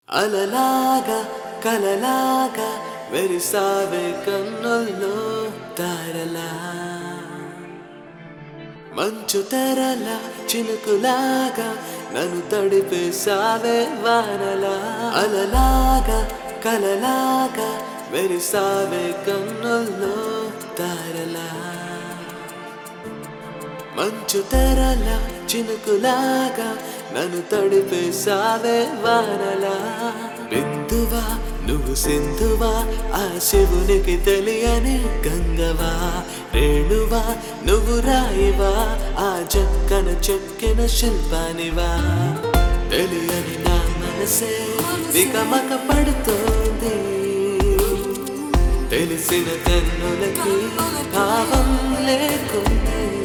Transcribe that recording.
అలలాగా కలలాగా వెరిసావే కన్నుల్లో తారలా మంచు తెరల చినుకులాగా నన్ను తడిపేసావే వానలా అలలాగా కలలాగా వెరిసావే కన్నుల్లో తారలా మంచు తెరల చినుకులాగా నన్ను తడిపేసావే వానలా బిందువా నువ్వు సింధువా ఆ శివునికి తెలియని గంగవా రేణువా నువ్వు రాయివా ఆ జక్కన చెక్కిన శిల్పానివా తెలియని నా మనసే వికమక పడుతోంది తెలిసిన కన్నులకి భావం లేకుంది